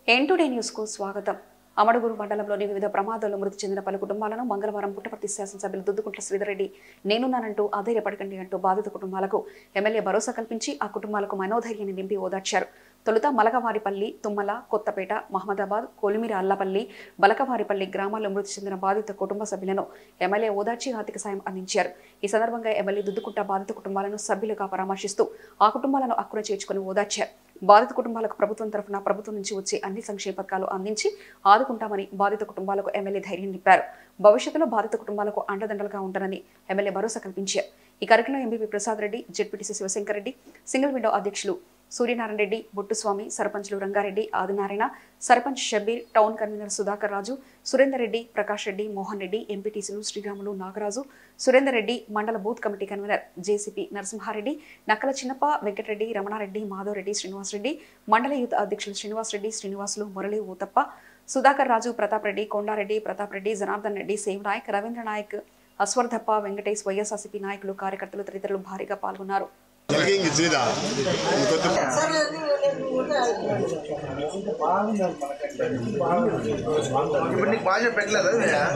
ఎన్టుడే news కు స్వాగతం అమడుగురు మండలంలోని వివిధ ప్రమాదాల్లో మృతి చెందిన పలు కుటుంబాలను మంగళవారం పుట్టపర్తి శాసనసభ్యులు దుద్దుకుంట్ల శ్రీధర్రెడ్డి నేనున్నానంటూ ఆధైర్యపడకండి అంటూ బాధిత కుటుంబాలకు ఎమ్మెల్యే భరోసా కల్పించి ఆ కుటుంబాలకు మనోధైర్యాన్ని నింపి ఓదార్చారు తొలుత మలకవారిపల్లి తుమ్మల కొత్తపేట మహమ్మదాబాద్ కొలిమిర అల్లపల్లి బలకవారిపల్లి గ్రామాల్లో మృతి చెందిన బాధిత కుటుంబ సభ్యులను ఎమ్మెల్యే ఓదార్చి ఆర్థిక సాయం అందించారు ఈ సందర్భంగా ఎమ్మెల్యే దుద్దుకుంట బాధిత కుటుంబాలను సభ్యులుగా పరామర్శిస్తూ ఆ కుటుంబాలను అక్కున చేర్చుకుని ఓదార్చారు బాధిత కుటుంబాలకు ప్రభుత్వం తరఫున ప్రభుత్వం నుంచి వచ్చే అన్ని సంక్షేమ పథకాలు అందించి ఆదుకుంటామని బాధిత కుటుంబాలకు ఎమ్మెల్యే ధైర్యం నింపారు భవిష్యత్తులో బాధిత కుటుంబాలకు అండదండలుగా ఉంటారని ఎమ్మెల్యే భరోసా కల్పించారు ఈ కార్యక్రమంలో MPP Prasad Reddy ZPTC Shivashankar Reddy single window అధ్యక్షులు సూర్యనారాయణ రెడ్డి బొట్టుస్వామి సర్పంచ్లు రంగారెడ్డి ఆదినారాయణ సర్పంచ్ షబీర్ టౌన్ కన్వీనర్ సుధాకర్ రాజు సురేందర్ రెడ్డి ప్రకాష్ రెడ్డి మోహన్ రెడ్డి ఎంపీటీసీలు శ్రీరాములు నాగరాజు సురేందర్ రెడ్డి మండల booth committee convener JCP Narasimha Reddy Nakkala Chinnappa Venkata Reddy Ramana Reddy Madhava Reddy Srinivasa Reddy మండల యూత్ అధ్యక్షులు శ్రీనివాసరెడ్డి శ్రీనివాసులు మురళి ఊతప్ప సుధాకర్ రాజు ప్రతాప్ రెడ్డి కొండారెడ్డి ప్రతాప్ రెడ్డి జనార్దన్ రెడ్డి సేవ్ నాయక్ రవీంద్ర నాయక్ అశ్వర్ధప్ప వెంకటేష్ వైఎస్ఆర్సీపీ నాయకులు కార్యకర్తలు తదితరులు భారీగా పాల్గొన్నారు జరిగింది శ్రీరా ఇంకొద్దు ఇప్పుడు నీకు భాష పెట్టలేదు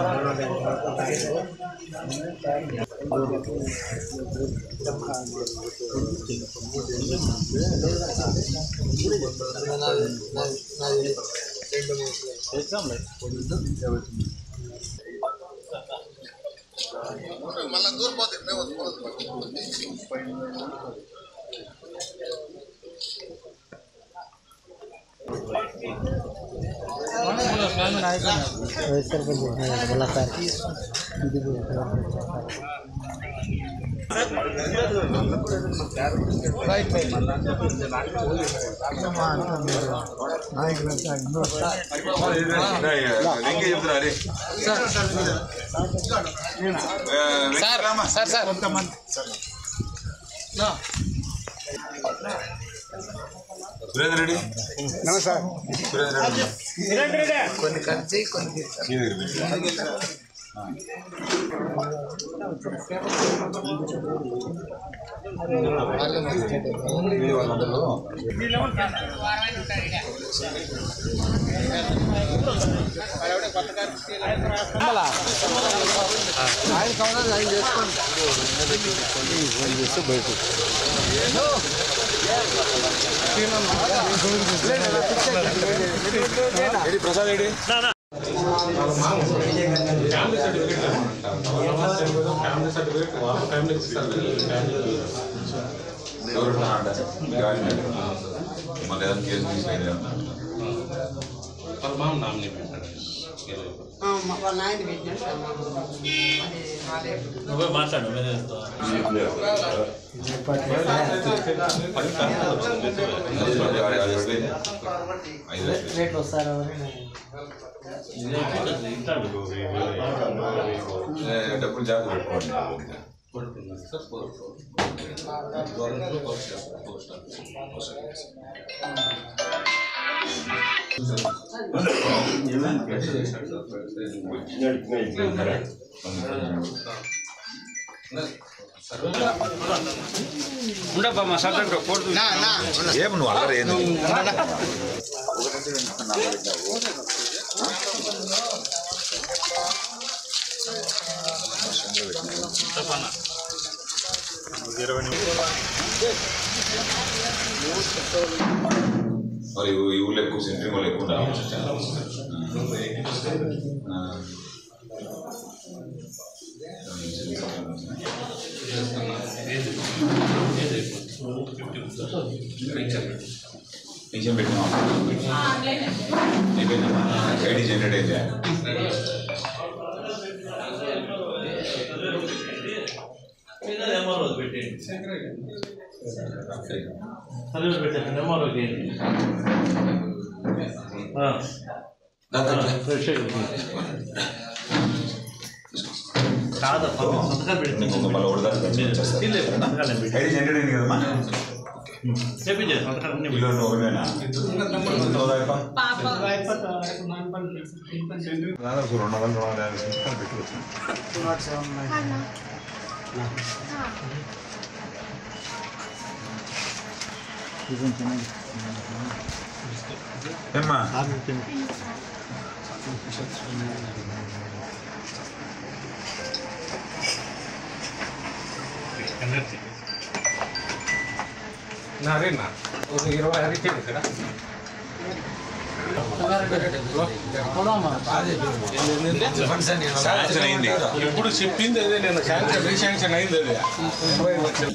మళ్ళీ దూరిపోతే మేము సురేందర్ రెడ్డి సురేందర్ రెడ్డి కొన్ని ఖర్చు కొన్ని ఆయన కావాలి ఆయన చేసుకోండి ప్రసాద్ రెడ్డి ఎవరు అంట మళ్ళీ ఏదైనా కేసు తీసేది వాళ్ళ ఆయన పెట్టినాడు సార్ మాకు. అది రాలేదు. నువ్వే మాట్లాడు నేనే చెప్తా. ఐదు లక్షలు ఇదే అయిపోతుంది. ఇంటాడు. ఏ, డబ్బులు జాగ్రత్త పెట్టుకోండి పడుకున్నాడు సార్, పడుకో. ఏం నువ్వు అల్లరి ఏంది మరి ఈ ఊళ్ళో ఎక్కువ సెంట్రింగ్ వాళ్ళు ఎక్కువ ఉండాలి పింఛన్ పెట్టినా అయిపోయిందమ్మా ఐడి జనరేట్ అయితే మీద ఎంఆర్ఓ పెట్టేయండి సర్వీస్ పెట్టేయండి ఎంఆర్ఓకి వేయండి. ఆ. ఫ్రెష్ కాదప్పా సంతకాలు పెడితే ఇంకొక మళ్ళీ ఒకటి దాకా వచ్చేస్తారు. తీలే, సంతకాలు పెట్టి ఐడి జనరేట్ అయింది కదమ్మా చెప్పించే సంతకాలు అన్ని వీళ్ళు ఒకవేనా పాప దాదాపు రెండు వందల రెండు వందల యాభై సంవత్సరాలు పెట్టుకోవచ్చు ఇది కొంచెం ఏమ్మా నారేనా ఒక ఇరవై ఆరు ఇచ్చేది ఇక్కడ శాంక్షన్ అయింది ఇప్పుడు చెప్పింది అదే నేను శాంక్షన్ రీశాంక్షన్ అయింది అదే ఇరవై లక్షలు